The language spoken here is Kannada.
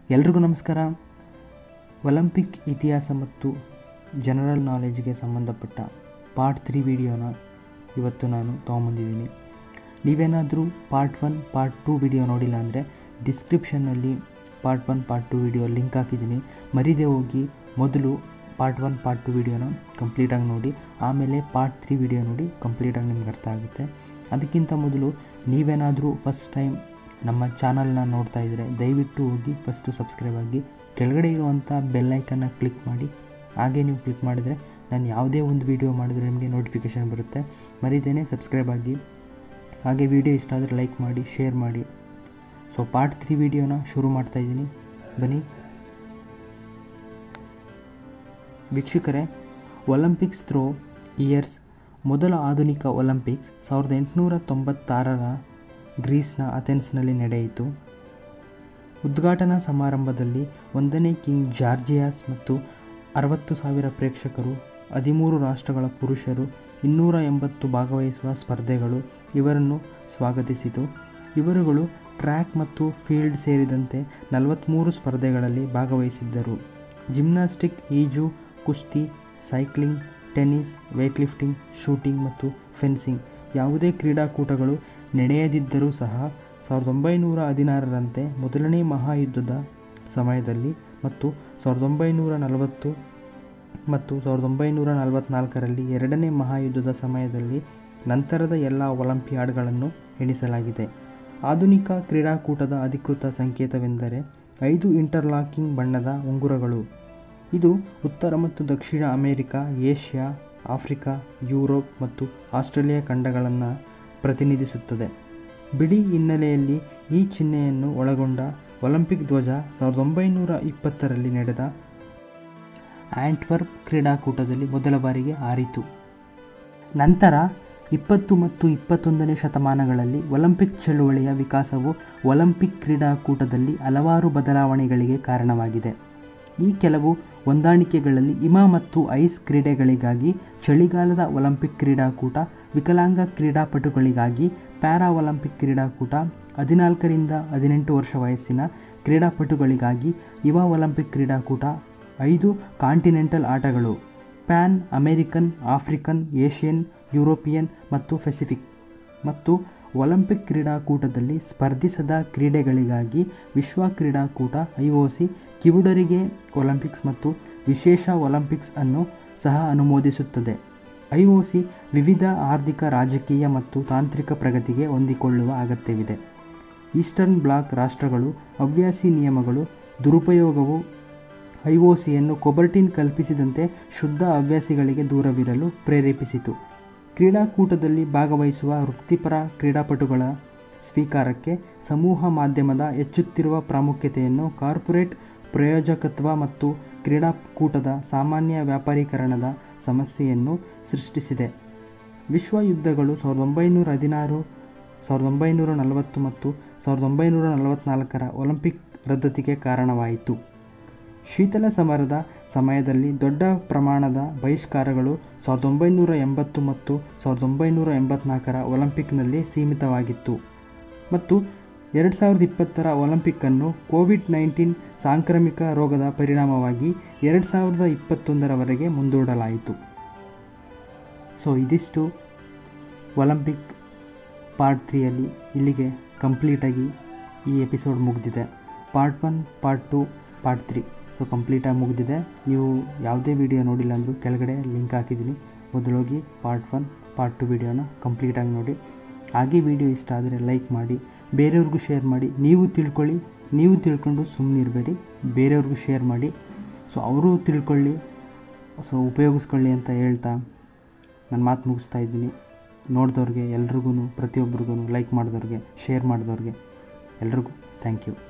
ಎಲ್ರಿಗೂ ನಮಸ್ಕಾರ ಒಲಿಂಪಿಕ್ ಇತಿಹಾಸ ಮತ್ತು ಜನರಲ್ ನಾಲೆಜ್ಗೆ ಸಂಬಂಧಪಟ್ಟ ಪಾರ್ಟ್ ತ್ರೀ ವಿಡಿಯೋನ ಇವತ್ತು ನಾನು ತೊಗೊಂಬಂದಿದ್ದೀನಿ ನೀವೇನಾದರೂ part one part two video ನೋಡಿಲ್ಲ ಅಂದರೆ ಡಿಸ್ಕ್ರಿಪ್ಷನ್ನಲ್ಲಿ part one part two video link ಹಾಕಿದ್ದೀನಿ ಮರಿದೇ ಹೋಗಿ ಮೊದಲು ಪಾರ್ಟ್ ಒನ್ ಪಾರ್ಟ್ ಟು ವಿಡಿಯೋನ ಕಂಪ್ಲೀಟಾಗಿ ನೋಡಿ ಆಮೇಲೆ ಪಾರ್ಟ್ ತ್ರೀ ವಿಡಿಯೋ ನೋಡಿ ಕಂಪ್ಲೀಟಾಗಿ ನಿಮ್ಗೆ ಅರ್ಥ ಆಗುತ್ತೆ ಅದಕ್ಕಿಂತ ಮೊದಲು ನೀವೇನಾದರೂ ಫಸ್ಟ್ ಟೈಮ್ ನಮ್ಮ ಚಾನಲ್ನ ನೋಡ್ತಾ ಇದ್ದರೆ ದಯವಿಟ್ಟು ಹೋಗಿ ಫಸ್ಟು ಸಬ್ಸ್ಕ್ರೈಬ್ ಆಗಿ ಕೆಳಗಡೆ ಇರುವಂಥ ಬೆಲ್ಲೈಕನ್ನ ಕ್ಲಿಕ್ ಮಾಡಿ ಹಾಗೆ ನೀವು ಕ್ಲಿಕ್ ಮಾಡಿದರೆ ನಾನು ಯಾವುದೇ ಒಂದು ವಿಡಿಯೋ ಮಾಡಿದ್ರೆ ನಿಮಗೆ ನೋಟಿಫಿಕೇಷನ್ ಬರುತ್ತೆ ಮರಿದೇನೆ ಸಬ್ಸ್ಕ್ರೈಬ್ ಆಗಿ ಹಾಗೆ ವಿಡಿಯೋ ಇಷ್ಟ ಆದರೆ ಲೈಕ್ ಮಾಡಿ ಶೇರ್ ಮಾಡಿ ಸೊ ಪಾರ್ಟ್ ತ್ರೀ ವಿಡಿಯೋನ ಶುರು ಮಾಡ್ತಾ ಇದ್ದೀನಿ ಬನ್ನಿ ವೀಕ್ಷಕರೇ ಒಲಿಂಪಿಕ್ಸ್ ಥ್ರೋ ಇಯರ್ಸ್ ಮೊದಲ ಆಧುನಿಕ ಒಲಿಂಪಿಕ್ಸ್ ಸಾವಿರದ ಎಂಟುನೂರ ತೊಂಬತ್ತಾರರ ಗ್ರೀಸ್ನ ಅಥೆನ್ಸ್ನಲ್ಲಿ ನಡೆಯಿತು ಉದ್ಘಾಟನಾ ಸಮಾರಂಭದಲ್ಲಿ ಒಂದನೇ ಕಿಂಗ್ ಜಾರ್ಜಿಯಾಸ್ ಮತ್ತು ಅರವತ್ತು ಸಾವಿರ ಪ್ರೇಕ್ಷಕರು ಹದಿಮೂರು ರಾಷ್ಟ್ರಗಳ ಪುರುಷರು ಇನ್ನೂರ ಎಂಬತ್ತು ಭಾಗವಹಿಸುವ ಸ್ಪರ್ಧೆಗಳು ಇವರನ್ನು ಸ್ವಾಗತಿಸಿತು ಇವರುಗಳು ಟ್ರ್ಯಾಕ್ ಮತ್ತು ಫೀಲ್ಡ್ ಸೇರಿದಂತೆ ನಲವತ್ತ್ಮೂರು ಸ್ಪರ್ಧೆಗಳಲ್ಲಿ ಭಾಗವಹಿಸಿದ್ದರು ಜಿಮ್ನಾಸ್ಟಿಕ್ ಈಜು ಕುಸ್ತಿ ಸೈಕ್ಲಿಂಗ್ ಟೆನ್ನಿಸ್ ವೇಟ್ಲಿಫ್ಟಿಂಗ್ ಶೂಟಿಂಗ್ ಮತ್ತು ಫೆನ್ಸಿಂಗ್ ಯಾವುದೇ ಕ್ರೀಡಾಕೂಟಗಳು ನಡೆಯದಿದ್ದರೂ ಸಹ ಸಾವಿರದ ಒಂಬೈನೂರ ಹದಿನಾರರಂತೆ ಮೊದಲನೇ ಮಹಾಯುದ್ಧದ ಸಮಯದಲ್ಲಿ ಮತ್ತು ಸಾವಿರದ ಒಂಬೈನೂರ ನಲವತ್ತು ಮತ್ತು ಸಾವಿರದ ಒಂಬೈನೂರ ನಲವತ್ತ್ನಾಲ್ಕರಲ್ಲಿ ಎರಡನೇ ಮಹಾಯುದ್ಧದ ಸಮಯದಲ್ಲಿ ನಂತರದ ಎಲ್ಲ ಒಲಿಂಪಿಯಾಡ್ಗಳನ್ನು ಎಣಿಸಲಾಗಿದೆ ಆಧುನಿಕ ಕ್ರೀಡಾಕೂಟದ ಅಧಿಕೃತ ಸಂಕೇತವೆಂದರೆ ಐದು ಇಂಟರ್ಲಾಕಿಂಗ್ ಬಣ್ಣದ ಉಂಗುರಗಳು ಇದು ಉತ್ತರ ಮತ್ತು ದಕ್ಷಿಣ ಅಮೆರಿಕ ಏಷ್ಯಾ ಆಫ್ರಿಕಾ ಯುರೋಪ್ ಮತ್ತು ಆಸ್ಟ್ರೇಲಿಯಾ ಖಂಡಗಳನ್ನು ಪ್ರತಿನಿಧಿಸುತ್ತದೆ ಬಿಳಿ ಹಿನ್ನೆಲೆಯಲ್ಲಿ ಈ ಚಿಹ್ನೆಯನ್ನು ಒಳಗೊಂಡ ಒಲಿಂಪಿಕ್ ಧ್ವಜ ಸಾವಿರದ ಒಂಬೈನೂರ ಇಪ್ಪತ್ತರಲ್ಲಿ ನಡೆದ ಆಂಟ್ವರ್ಪ್ ಕ್ರೀಡಾಕೂಟದಲ್ಲಿ ಮೊದಲ ಬಾರಿಗೆ ಹಾರಿತು ನಂತರ ಇಪ್ಪತ್ತು ಮತ್ತು ಇಪ್ಪತ್ತೊಂದನೇ ಶತಮಾನಗಳಲ್ಲಿ ಒಲಿಂಪಿಕ್ ಚಳುವಳಿಯ ವಿಕಾಸವು ಒಲಿಂಪಿಕ್ ಕ್ರೀಡಾಕೂಟದಲ್ಲಿ ಹಲವಾರು ಬದಲಾವಣೆಗಳಿಗೆ ಕಾರಣವಾಗಿದೆ ಈ ಕೆಲವು ಹೊಂದಾಣಿಕೆಗಳಲ್ಲಿ ಹಿಮ ಮತ್ತು ಐಸ್ ಕ್ರೀಡೆಗಳಿಗಾಗಿ ಚಳಿಗಾಲದ ಒಲಿಂಪಿಕ್ ಕ್ರೀಡಾಕೂಟ ವಿಕಲಾಂಗ ಕ್ರೀಡಾಪಟುಗಳಿಗಾಗಿ ಪ್ಯಾರಾ ಒಲಿಂಪಿಕ್ ಕ್ರೀಡಾಕೂಟ ಹದಿನಾಲ್ಕರಿಂದ ಹದಿನೆಂಟು ವರ್ಷ ವಯಸ್ಸಿನ ಕ್ರೀಡಾಪಟುಗಳಿಗಾಗಿ ಯುವ ಒಲಿಂಪಿಕ್ ಕ್ರೀಡಾಕೂಟ ಐದು ಕಾಂಟಿನೆಂಟಲ್ ಆಟಗಳು pan American African Asian European ಮತ್ತು ಪೆಸಿಫಿಕ್ ಮತ್ತು ಒಲಿಂಪಿಕ್ ಕ್ರೀಡಾಕೂಟದಲ್ಲಿ ಸ್ಪರ್ಧಿಸದ ಕ್ರೀಡೆಗಳಿಗಾಗಿ ವಿಶ್ವ ಕ್ರೀಡಾಕೂಟ ಐ ಒ ಸಿ ಕಿವುಡರಿಗೆ ಒಲಿಂಪಿಕ್ಸ್ ಮತ್ತು ವಿಶೇಷ ಒಲಿಂಪಿಕ್ಸ್ ಅನ್ನು ಸಹ ಅನುಮೋದಿಸುತ್ತದೆ ಐ ಒ ಸಿ ವಿವಿಧ ಆರ್ಥಿಕ ರಾಜಕೀಯ ಮತ್ತು ತಾಂತ್ರಿಕ ಪ್ರಗತಿಗೆ ಹೊಂದಿಕೊಳ್ಳುವ ಅಗತ್ಯವಿದೆ ಈಸ್ಟರ್ನ್ ಬ್ಲಾಕ್ ರಾಷ್ಟ್ರಗಳು ಹವ್ಯಾಸಿ ನಿಯಮಗಳು ದುರುಪಯೋಗವು ಐ ಒ ಸಿಯನ್ನು ಕೊಬರ್ಟಿನ್ ಕಲ್ಪಿಸಿದಂತೆ ಶುದ್ಧ ಹವ್ಯಾಸಿಗಳಿಗೆ ದೂರವಿರಲು ಪ್ರೇರೇಪಿಸಿತು ಕ್ರೀಡಾಕೂಟದಲ್ಲಿ ಭಾಗವಹಿಸುವ ವೃತ್ತಿಪರ ಕ್ರೀಡಾಪಟುಗಳ ಸ್ವೀಕಾರಕ್ಕೆ ಸಮೂಹ ಮಾಧ್ಯಮದ ಹೆಚ್ಚುತ್ತಿರುವ ಪ್ರಾಮುಖ್ಯತೆಯನ್ನು ಕಾರ್ಪೊರೇಟ್ ಪ್ರಯೋಜಕತ್ವ ಮತ್ತು ಕ್ರೀಡಾಕೂಟದ ಸಾಮಾನ್ಯ ವ್ಯಾಪಾರೀಕರಣದ ಸಮಸ್ಯೆಯನ್ನು ಸೃಷ್ಟಿಸಿದೆ ವಿಶ್ವ ಯುದ್ಧಗಳು ಸಾವಿರದ ಒಂಬೈನೂರ ಹದಿನಾರು ಸಾವಿರದ ಒಂಬೈನೂರ ನಲವತ್ತು ಮತ್ತು ಸಾವಿರದ ಒಂಬೈನೂರ ನಲವತ್ತ್ನಾಲ್ಕರ ಒಲಿಂಪಿಕ್ ರದ್ದತಿಗೆ ಕಾರಣವಾಯಿತು ಶೀತಲ ಸಮರದ ಸಮಯದಲ್ಲಿ ದೊಡ್ಡ ಪ್ರಮಾಣದ ಬಹಿಷ್ಕಾರಗಳು ಸಾವಿರದ ಒಂಬೈನೂರ ಎಂಬತ್ತು ಮತ್ತು ಸಾವಿರದ ಒಂಬೈನೂರ ಎಂಬತ್ನಾಲ್ಕರ ಒಲಿಂಪಿಕ್ನಲ್ಲಿ ಸೀಮಿತವಾಗಿತ್ತು ಮತ್ತು ಎರಡು ಸಾವಿರದ ಇಪ್ಪತ್ತರ ಒಲಿಂಪಿಕ್ಕನ್ನು ಕೋವಿಡ್ ನೈನ್ಟೀನ್ ಸಾಂಕ್ರಾಮಿಕ ರೋಗದ ಪರಿಣಾಮವಾಗಿ ಎರಡು ಸಾವಿರದ ಇಪ್ಪತ್ತೊಂದರವರೆಗೆ ಮುಂದೂಡಲಾಯಿತು ಸೊ ಇದಿಷ್ಟು ಒಲಿಂಪಿಕ್ ಪಾರ್ಟ್ ತ್ರೀಯಲ್ಲಿ ಇಲ್ಲಿಗೆ ಕಂಪ್ಲೀಟಾಗಿ ಈ ಎಪಿಸೋಡ್ ಮುಗಿದಿದೆ part one part two part three so ಕಂಪ್ಲೀಟಾಗಿ ಮುಗಿದಿದೆ ನೀವು ಯಾವುದೇ ವಿಡಿಯೋ ನೋಡಿಲ್ಲ ಅಂದರೂ ಕೆಳಗಡೆ ಲಿಂಕ್ ಹಾಕಿದ್ದೀನಿ ಮೊದಲೋಗಿ ಪಾರ್ಟ್ ಒನ್ ಪಾರ್ಟ್ ಟು ವಿಡಿಯೋನ ಕಂಪ್ಲೀಟಾಗಿ ನೋಡಿ ಹಾಗೆ ವಿಡಿಯೋ ಇಷ್ಟ ಆದರೆ ಲೈಕ್ ಮಾಡಿ ಬೇರೆಯವ್ರಿಗೂ ಶೇರ್ ಮಾಡಿ ನೀವು ತಿಳ್ಕೊಳ್ಳಿ ನೀವು ತಿಳ್ಕೊಂಡು ಸುಮ್ಮನೆ ಇರಬೇಡಿ ಬೇರೆಯವ್ರಿಗೂ ಶೇರ್ ಮಾಡಿ ಸೊ ಅವರು ತಿಳ್ಕೊಳ್ಳಿ ಸೊ ಉಪಯೋಗಿಸ್ಕೊಳ್ಳಿ ಅಂತ ಹೇಳ್ತಾ ನಾನು ಮಾತು ಮುಗಿಸ್ತಾ ಇದ್ದೀನಿ ನೋಡಿದವ್ರಿಗೆ ಎಲ್ರಿಗೂ ಪ್ರತಿಯೊಬ್ಬರಿಗೂ ಲೈಕ್ ಮಾಡಿದವ್ರಿಗೆ ಶೇರ್ ಮಾಡಿದವ್ರಿಗೆ ಎಲ್ರಿಗೂ ಥ್ಯಾಂಕ್ ಯು